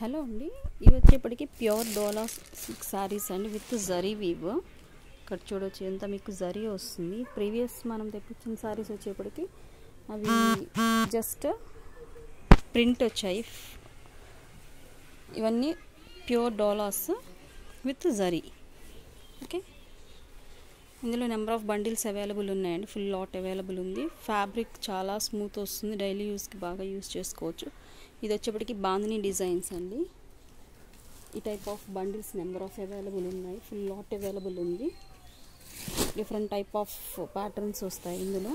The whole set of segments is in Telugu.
హలో అండి ఇవి వచ్చేప్పటికి ప్యూర్ డోలా సిల్క్ శారీస్ అండి విత్ జరీ వీవ్ ఇక్కడ చూడొచ్చు ఎంత మీకు జరీ వస్తుంది ప్రీవియస్ మనం తెప్పించిన శారీస్ వచ్చేప్పటికి అవి జస్ట్ ప్రింట్ వచ్చాయి ఇవన్నీ ప్యూర్ డోలాస్ విత్ జరీ ఓకే ఇందులో నెంబర్ ఆఫ్ బండిల్స్ అవైలబుల్ ఉన్నాయండి ఫుల్ లాట్ అవైలబుల్ ఉంది ఫ్యాబ్రిక్ చాలా స్మూత్ వస్తుంది డైలీ యూస్కి బాగా యూస్ చేసుకోవచ్చు ఇది వచ్చేప్పటికి బాందిని డిజైన్స్ అండి ఈ type of bundles number of available ఉన్నాయి ఫుల్ లాట్ అవైలబుల్ ఉంది డిఫరెంట్ టైప్ ఆఫ్ ప్యాటర్న్స్ వస్తాయి ఇందులో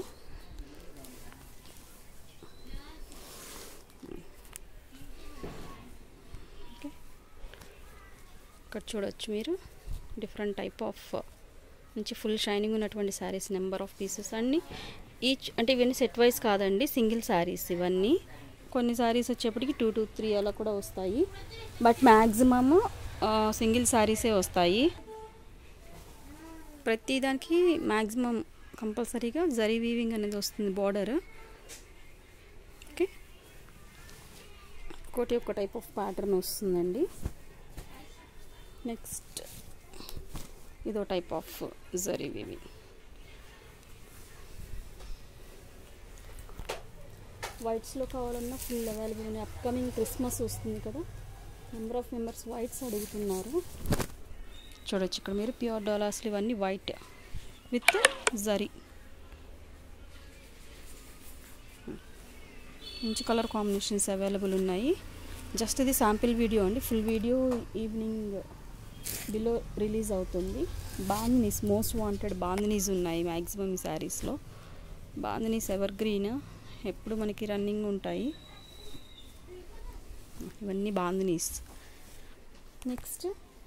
ఓకే ఇక్కడ చూడొచ్చు మీరు డిఫరెంట్ టైప్ ఆఫ్ మంచి ఫుల్ షైనింగ్ ఉన్నటువంటి శారీస్ నెంబర్ ఆఫ్ పీసెస్ అన్నీ ఈచ్ అంటే ఇవన్నీ సెట్ వైజ్ కాదండి సింగిల్ శారీస్ ఇవన్నీ కొన్ని శారీస్ వచ్చేప్పటికి టూ టూ త్రీ అలా కూడా వస్తాయి బట్ మ్యాక్సిమమ్ సింగిల్ శారీసే వస్తాయి ప్రతి దానికి మ్యాక్సిమం కంపల్సరీగా జరీ వీవింగ్ అనేది వస్తుంది బార్డర్ ఓకే ఒకటి ఒక టైప్ ఆఫ్ ప్యాటర్న్ వస్తుందండి నెక్స్ట్ ఇదో టైప్ ఆఫ్ జరీ వీవింగ్ వైట్స్లో కావాలన్నా ఫుల్ అవైలబుల్ ఉన్నాయి అప్కమింగ్ క్రిస్మస్ వస్తుంది కదా నెంబర్ ఆఫ్ మెంబర్స్ వైట్స్ అడుగుతున్నారు చూడొచ్చు ఇక్కడ మీరు ప్యూర్ డాలర్స్లు ఇవన్నీ వైట్ విత్ జరీ మంచి కలర్ కాంబినేషన్స్ అవైలబుల్ ఉన్నాయి జస్ట్ ఇది శాంపిల్ వీడియో అండి full video evening below release అవుతుంది బాందినీస్ మోస్ట్ వాంటెడ్ బాందినీస్ ఉన్నాయి మ్యాక్సిమం ఈ శారీస్లో బాందినీస్ ఎవర్ గ్రీన్ ఎప్పుడు మనకి రన్నింగ్ ఉంటాయి ఇవన్నీ బాందినీస్ నెక్స్ట్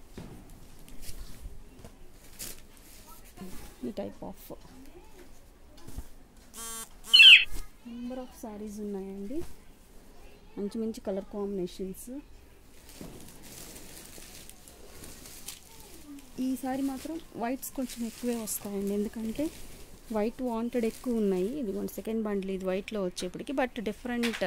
ఈ type of number of saris ఉన్నాయండి మంచి మంచి కలర్ కాంబినేషన్స్ ఈసారి మాత్రం వైట్స్ కొంచెం ఎక్కువే వస్తాయండి ఎందుకంటే వైట్ వాంటెడ్ ఎక్కువ ఉన్నాయి ఇది వన్ సెకండ్ బండ్లు ఇది వైట్లో వచ్చేప్పటికి బట్ డిఫరెంట్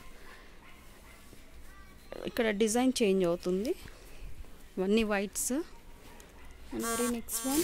ఇక్కడ డిజైన్ చేంజ్ అవుతుంది ఇవన్నీ whites and very next one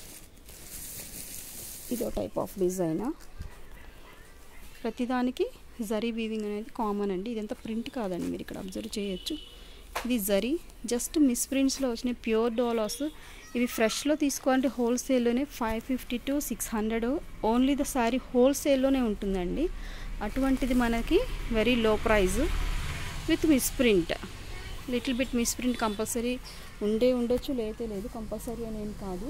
ఇదో టైప్ ఆఫ్ డిజైన్ ప్రతిదానికి జరీ వీవింగ్ అనేది కామన్ అండి ఇదంతా ప్రింట్ కాదండి మీరు ఇక్కడ అబ్జర్వ్ చేయొచ్చు ఇది జరీ జస్ట్ మిస్ ప్రింట్స్లో వచ్చిన ప్యూర్ డోలాస్ ఇవి ఫ్రెష్లో తీసుకోవాలంటే హోల్సేల్లోనే five fifty to six hundred only the sari హోల్సేల్లోనే ఉంటుందండి అటువంటిది మనకి very low price with misprint little bit misprint compulsory ఉండే ఉండొచ్చు లేతే లేదు కంపల్సరీ అని ఏం కాదు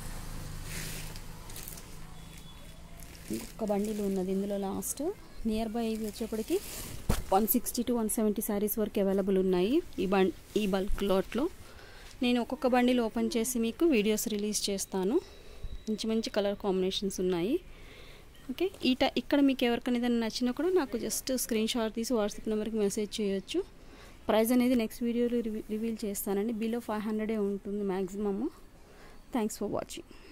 ఇంకొక బండిలు ఉన్నది ఇందులో లాస్ట్ నియర్ బై ఇవి వచ్చేప్పటికి one sixty to one seventy saris వరకు అవైలబుల్ ఉన్నాయి ఈ బం ఈ బల్క్ లోట్లో నేను ఒక్కొక్క బండిలు ఓపెన్ చేసి మీకు వీడియోస్ రిలీజ్ చేస్తాను మంచి మంచి కలర్ కాంబినేషన్స్ ఉన్నాయి ఓకే ఈ ట ఇక్కడ మీకు ఎవరికైనా ఏదైనా నచ్చినా కూడా నాకు జస్ట్ స్క్రీన్ షాట్ తీసి వాట్సాప్ నెంబర్కి మెసేజ్ చేయొచ్చు ప్రైస్ అనేది నెక్స్ట్ వీడియోలో రివీల్ చేస్తానండి బిలో ఫైవ్ హండ్రెడే ఉంటుంది మ్యాక్సిమమ్ థ్యాంక్స్ ఫర్ వాచింగ్